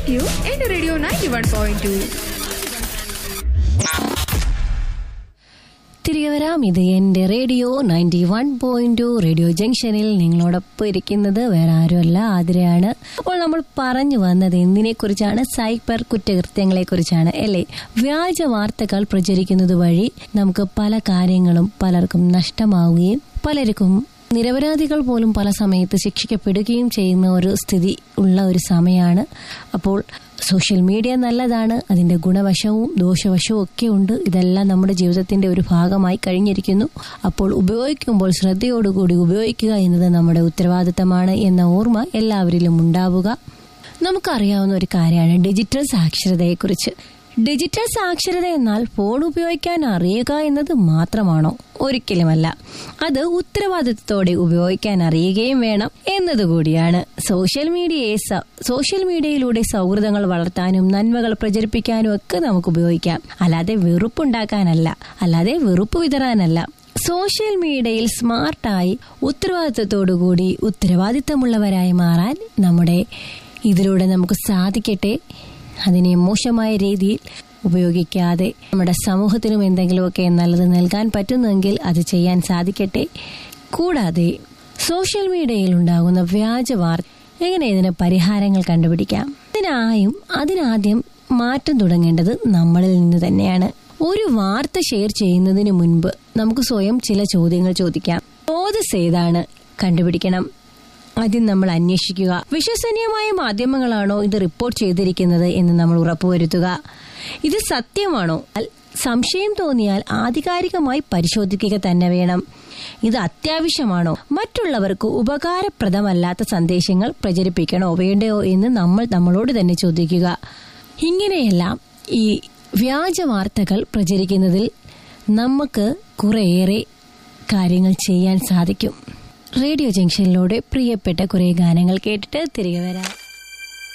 you in Radio 91.2. തിരികെ വരാം ഇത് എന്റെ radio ninety one point two radio ജംഗ്ഷനിൽ നിങ്ങളോടൊപ്പം ഇരിക്കുന്നത് വേറെ ആരുമല്ല ആതിരയാണ് അപ്പോൾ നമ്മൾ പറഞ്ഞു വന്നത് എന്തിനെ കുറിച്ചാണ് സൈബർ കുറ്റകൃത്യങ്ങളെ കുറിച്ചാണ് അല്ലേ വ്യാജ വാർത്തകൾ പ്രചരിക്കുന്നത് വഴി നമുക്ക് പല കാര്യങ്ങളും പലർക്കും നഷ്ടമാവുകയും പലർക്കും നിരപരാധികൾ പോലും പല സമയത്ത് ശിക്ഷിക്കപ്പെടുകയും ചെയ്യുന്ന ഒരു സ്ഥിതി ഉള്ള ഒരു സമയമാണ് അപ്പോൾ സോഷ്യൽ മീഡിയ നല്ലതാണ് അതിന്റെ ഗുണവശവും ദോഷവശവും ഒക്കെ ഉണ്ട് ഇതെല്ലാം നമ്മുടെ ജീവിതത്തിന്റെ ഒരു ഭാഗമായി കഴിഞ്ഞിരിക്കുന്നു അപ്പോൾ ഉപയോഗിക്കുമ്പോൾ ശ്രദ്ധയോടുകൂടി ഉപയോഗിക്കുക എന്നത് നമ്മുടെ ഉത്തരവാദിത്തമാണ് എന്ന ഓർമ്മ എല്ലാവരിലും ഉണ്ടാവുക നമുക്കറിയാവുന്ന ഒരു കാര്യമാണ് ഡിജിറ്റൽ സാക്ഷരതയെക്കുറിച്ച് ഡിജിറ്റൽ സാക്ഷരത എന്നാൽ ഫോൺ ഉപയോഗിക്കാൻ അറിയുക എന്നത് മാത്രമാണോ ഒരിക്കലുമല്ല അത് ഉത്തരവാദിത്തത്തോടെ ഉപയോഗിക്കാൻ അറിയുകയും വേണം എന്നതുകൂടിയാണ് സോഷ്യൽ മീഡിയയെ സ- സോഷ്യൽ മീഡിയയിലൂടെ സൗഹൃദങ്ങൾ വളർത്താനും നന്മകൾ പ്രചരിപ്പിക്കാനും ഒക്കെ നമുക്ക് ഉപയോഗിക്കാം അല്ലാതെ വെറുപ്പുണ്ടാക്കാനല്ല അല്ലാതെ വെറുപ്പ് വിതറാനല്ല സോഷ്യൽ മീഡിയയിൽ സ്മാർട്ടായി ഉത്തരവാദിത്തത്തോടുകൂടി ഉത്തരവാദിത്തമുള്ളവരായി മാറാൻ നമ്മുടെ ഇതിലൂടെ നമുക്ക് സാധിക്കട്ടെ അതിനെ മോശമായ രീതിയിൽ ഉപയോഗിക്കാതെ നമ്മുടെ സമൂഹത്തിനും എന്തെങ്കിലുമൊക്കെ നല്ലത് നൽകാൻ പറ്റുന്നെങ്കിൽ അത് ചെയ്യാൻ സാധിക്കട്ടെ കൂടാതെ സോഷ്യൽ മീഡിയയിൽ ഉണ്ടാകുന്ന വ്യാജ വാർത്ത എങ്ങനെ ഇതിന് പരിഹാരങ്ങൾ കണ്ടുപിടിക്കാം അതിനായും അതിനാദ്യം മാറ്റം തുടങ്ങേണ്ടത് നമ്മളിൽ നിന്ന് തന്നെയാണ് ഒരു വാർത്ത ഷെയർ ചെയ്യുന്നതിന് മുൻപ് നമുക്ക് സ്വയം ചില ചോദ്യങ്ങൾ ചോദിക്കാം സ്രോതസ് ഏതാണ് കണ്ടുപിടിക്കണം ആദ്യം നമ്മൾ അന്വേഷിക്കുക വിശ്വസനീയമായ മാധ്യമങ്ങളാണോ ഇത് റിപ്പോർട്ട് ചെയ്തിരിക്കുന്നത് എന്ന് നമ്മൾ ഉറപ്പുവരുത്തുക ഇത് സത്യമാണോ അൽ- സംശയം തോന്നിയാൽ ആധികാരികമായി പരിശോധിക്കുക തന്നെ വേണം ഇത് അത്യാവശ്യമാണോ മറ്റുള്ളവർക്ക് ഉപകാരപ്രദമല്ലാത്ത സന്ദേശങ്ങൾ പ്രചരിപ്പിക്കണോ വേണ്ടയോ എന്ന് നമ്മൾ നമ്മളോട് തന്നെ ചോദിക്കുക ഇങ്ങനെയെല്ലാം ഈ വ്യാജ വാർത്തകൾ പ്രചരിക്കുന്നതിൽ നമുക്ക് കുറേയേറെ കാര്യങ്ങൾ ചെയ്യാൻ സാധിക്കും റേഡിയോ ജംഗ്ഷനിലൂടെ പ്രിയപ്പെട്ട കുറേ ഗാനങ്ങൾ കേട്ടിട്ട് തിരികെ വരാം